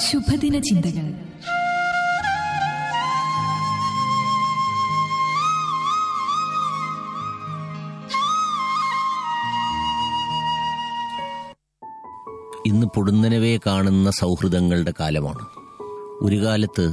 ശുഭദിന ചിന്തകൾ ഇന്ന് പൊടുന്നനവേ കാണുന്ന സൗഹൃദങ്ങളുടെ കാലമാണ് ഒരു കാലത്ത്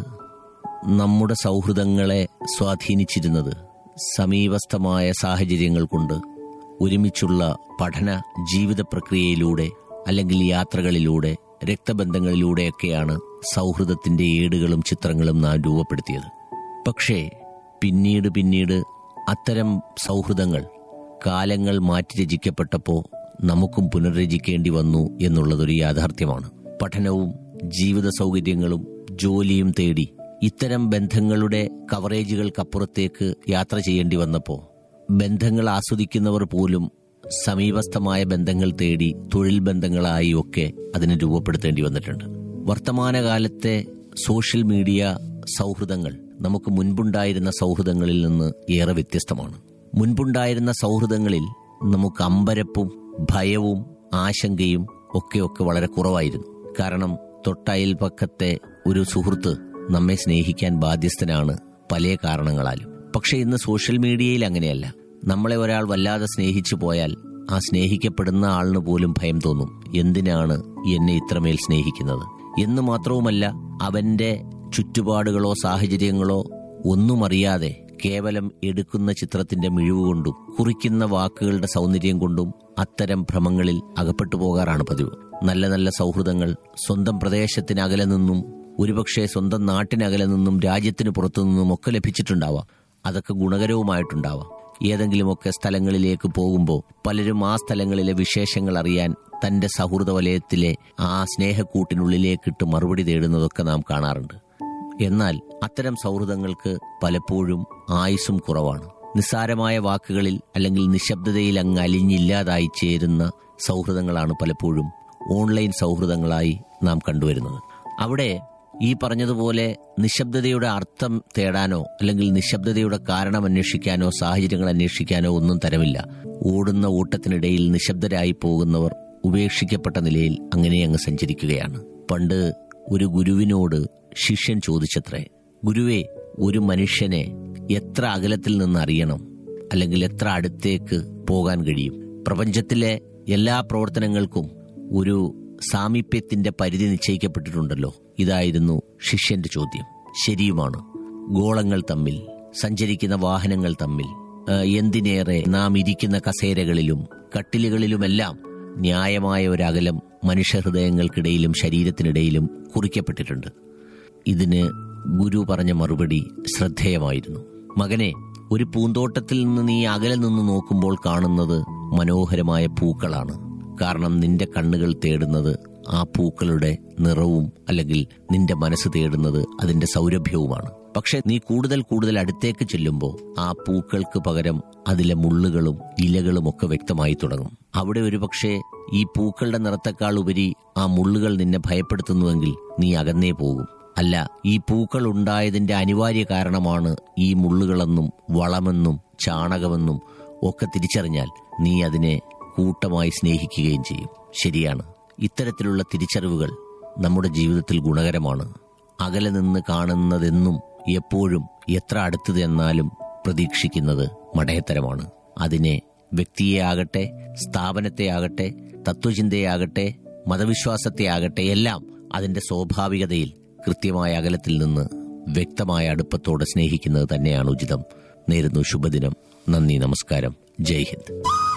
നമ്മുടെ സൗഹൃദങ്ങളെ സ്വാധീനിച്ചിരുന്നത് സമീപസ്ഥമായ സാഹചര്യങ്ങൾ കൊണ്ട് ഒരുമിച്ചുള്ള പഠന ജീവിത പ്രക്രിയയിലൂടെ അല്ലെങ്കിൽ യാത്രകളിലൂടെ രക്തബന്ധങ്ങളിലൂടെയൊക്കെയാണ് സൗഹൃദത്തിന്റെ ഏടുകളും ചിത്രങ്ങളും നാം രൂപപ്പെടുത്തിയത് പക്ഷേ പിന്നീട് പിന്നീട് അത്തരം സൗഹൃദങ്ങൾ കാലങ്ങൾ മാറ്റി രചിക്കപ്പെട്ടപ്പോൾ നമുക്കും പുനർരചിക്കേണ്ടി വന്നു എന്നുള്ളതൊരു യാഥാർത്ഥ്യമാണ് പഠനവും ജീവിത സൗകര്യങ്ങളും ജോലിയും തേടി ഇത്തരം ബന്ധങ്ങളുടെ കവറേജുകൾക്കപ്പുറത്തേക്ക് യാത്ര ചെയ്യേണ്ടി വന്നപ്പോൾ ബന്ധങ്ങൾ ആസ്വദിക്കുന്നവർ പോലും സമീപസ്ഥമായ ബന്ധങ്ങൾ തേടി തൊഴിൽ ബന്ധങ്ങളായി ഒക്കെ അതിനെ രൂപപ്പെടുത്തേണ്ടി വന്നിട്ടുണ്ട് വർത്തമാനകാലത്തെ സോഷ്യൽ മീഡിയ സൗഹൃദങ്ങൾ നമുക്ക് മുൻപുണ്ടായിരുന്ന സൗഹൃദങ്ങളിൽ നിന്ന് ഏറെ വ്യത്യസ്തമാണ് മുൻപുണ്ടായിരുന്ന സൗഹൃദങ്ങളിൽ നമുക്ക് അമ്പരപ്പും ഭയവും ആശങ്കയും ഒക്കെ ഒക്കെ വളരെ കുറവായിരുന്നു കാരണം തൊട്ടയൽപക്കത്തെ ഒരു സുഹൃത്ത് നമ്മെ സ്നേഹിക്കാൻ ബാധ്യസ്ഥനാണ് പല കാരണങ്ങളാലും പക്ഷെ ഇന്ന് സോഷ്യൽ മീഡിയയിൽ അങ്ങനെയല്ല നമ്മളെ ഒരാൾ വല്ലാതെ സ്നേഹിച്ചു പോയാൽ ആ സ്നേഹിക്കപ്പെടുന്ന ആളിന് പോലും ഭയം തോന്നും എന്തിനാണ് എന്നെ ഇത്രമേൽ സ്നേഹിക്കുന്നത് എന്ന് മാത്രവുമല്ല അവന്റെ ചുറ്റുപാടുകളോ സാഹചര്യങ്ങളോ ഒന്നും അറിയാതെ കേവലം എടുക്കുന്ന ചിത്രത്തിന്റെ മിഴിവുകൊണ്ടും കുറിക്കുന്ന വാക്കുകളുടെ സൗന്ദര്യം കൊണ്ടും അത്തരം ഭ്രമങ്ങളിൽ അകപ്പെട്ടു പോകാറാണ് പതിവ് നല്ല നല്ല സൗഹൃദങ്ങൾ സ്വന്തം പ്രദേശത്തിനകലെ നിന്നും ഒരുപക്ഷെ സ്വന്തം നാട്ടിനകലെ നിന്നും രാജ്യത്തിന് പുറത്തു നിന്നും ഒക്കെ ലഭിച്ചിട്ടുണ്ടാവാം അതൊക്കെ ഗുണകരവുമായിട്ടുണ്ടാവാം ഏതെങ്കിലുമൊക്കെ സ്ഥലങ്ങളിലേക്ക് പോകുമ്പോൾ പലരും ആ സ്ഥലങ്ങളിലെ വിശേഷങ്ങൾ അറിയാൻ തന്റെ സൗഹൃദ വലയത്തിലെ ആ സ്നേഹക്കൂട്ടിനുള്ളിലേക്കിട്ട് മറുപടി തേടുന്നതൊക്കെ നാം കാണാറുണ്ട് എന്നാൽ അത്തരം സൗഹൃദങ്ങൾക്ക് പലപ്പോഴും ആയുസ്സും കുറവാണ് നിസ്സാരമായ വാക്കുകളിൽ അല്ലെങ്കിൽ നിശബ്ദതയിൽ അങ്ങ് അലിഞ്ഞില്ലാതായി ചേരുന്ന സൗഹൃദങ്ങളാണ് പലപ്പോഴും ഓൺലൈൻ സൗഹൃദങ്ങളായി നാം കണ്ടുവരുന്നത് അവിടെ ഈ പറഞ്ഞതുപോലെ നിശബ്ദതയുടെ അർത്ഥം തേടാനോ അല്ലെങ്കിൽ നിശബ്ദതയുടെ കാരണം അന്വേഷിക്കാനോ സാഹചര്യങ്ങൾ അന്വേഷിക്കാനോ ഒന്നും തരമില്ല ഓടുന്ന ഓട്ടത്തിനിടയിൽ നിശബ്ദരായി പോകുന്നവർ ഉപേക്ഷിക്കപ്പെട്ട നിലയിൽ അങ്ങനെ അങ്ങ് സഞ്ചരിക്കുകയാണ് പണ്ട് ഒരു ഗുരുവിനോട് ശിഷ്യൻ ചോദിച്ചത്രേ ഗുരുവെ ഒരു മനുഷ്യനെ എത്ര അകലത്തിൽ നിന്ന് അറിയണം അല്ലെങ്കിൽ എത്ര അടുത്തേക്ക് പോകാൻ കഴിയും പ്രപഞ്ചത്തിലെ എല്ലാ പ്രവർത്തനങ്ങൾക്കും ഒരു സാമീപ്യത്തിന്റെ പരിധി നിശ്ചയിക്കപ്പെട്ടിട്ടുണ്ടല്ലോ ഇതായിരുന്നു ശിഷ്യന്റെ ചോദ്യം ശരിയുമാണ് ഗോളങ്ങൾ തമ്മിൽ സഞ്ചരിക്കുന്ന വാഹനങ്ങൾ തമ്മിൽ ആ, എന്തിനേറെ നാം ഇരിക്കുന്ന കസേരകളിലും കട്ടിലുകളിലുമെല്ലാം ന്യായമായ ഒരു അകലം മനുഷ്യഹൃദയങ്ങൾക്കിടയിലും ശരീരത്തിനിടയിലും കുറിക്കപ്പെട്ടിട്ടുണ്ട് ഇതിന് ഗുരു പറഞ്ഞ മറുപടി ശ്രദ്ധേയമായിരുന്നു മകനെ ഒരു പൂന്തോട്ടത്തിൽ നിന്ന് നീ അകലെ നിന്ന് നോക്കുമ്പോൾ കാണുന്നത് മനോഹരമായ പൂക്കളാണ് കാരണം നിന്റെ കണ്ണുകൾ തേടുന്നത് ആ പൂക്കളുടെ നിറവും അല്ലെങ്കിൽ നിന്റെ മനസ്സ് തേടുന്നത് അതിന്റെ സൗരഭ്യവുമാണ് പക്ഷെ നീ കൂടുതൽ കൂടുതൽ അടുത്തേക്ക് ചെല്ലുമ്പോൾ ആ പൂക്കൾക്ക് പകരം അതിലെ മുള്ളുകളും ഇലകളും ഒക്കെ വ്യക്തമായി തുടങ്ങും അവിടെ ഒരുപക്ഷെ ഈ പൂക്കളുടെ നിറത്തെക്കാൾ ഉപരി ആ മുള്ളുകൾ നിന്നെ ഭയപ്പെടുത്തുന്നുവെങ്കിൽ നീ അകന്നേ പോകും അല്ല ഈ പൂക്കൾ ഉണ്ടായതിന്റെ അനിവാര്യ കാരണമാണ് ഈ മുള്ളുകളെന്നും വളമെന്നും ചാണകമെന്നും ഒക്കെ തിരിച്ചറിഞ്ഞാൽ നീ അതിനെ കൂട്ടമായി സ്നേഹിക്കുകയും ചെയ്യും ശരിയാണ് ഇത്തരത്തിലുള്ള തിരിച്ചറിവുകൾ നമ്മുടെ ജീവിതത്തിൽ ഗുണകരമാണ് അകലെ നിന്ന് കാണുന്നതെന്നും എപ്പോഴും എത്ര അടുത്തത് എന്നാലും പ്രതീക്ഷിക്കുന്നത് മടയത്തരമാണ് അതിനെ വ്യക്തിയെ ആകട്ടെ സ്ഥാപനത്തെ ആകട്ടെ തത്വചിന്തയാകട്ടെ മതവിശ്വാസത്തെ ആകട്ടെ എല്ലാം അതിന്റെ സ്വാഭാവികതയിൽ കൃത്യമായ അകലത്തിൽ നിന്ന് വ്യക്തമായ അടുപ്പത്തോടെ സ്നേഹിക്കുന്നത് തന്നെയാണ് ഉചിതം നേരുന്നു ശുഭദിനം നന്ദി നമസ്കാരം ജയ് ഹിന്ദ്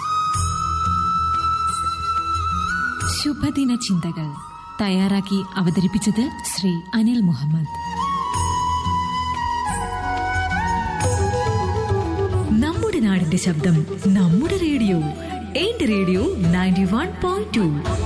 ശുഭദിന ചിന്തകൾ തയ്യാറാക്കി അവതരിപ്പിച്ചത് ശ്രീ അനിൽ മുഹമ്മദ് നമ്മുടെ നാടിന്റെ ശബ്ദം നമ്മുടെ റേഡിയോ എന്റെ radio ninety one point to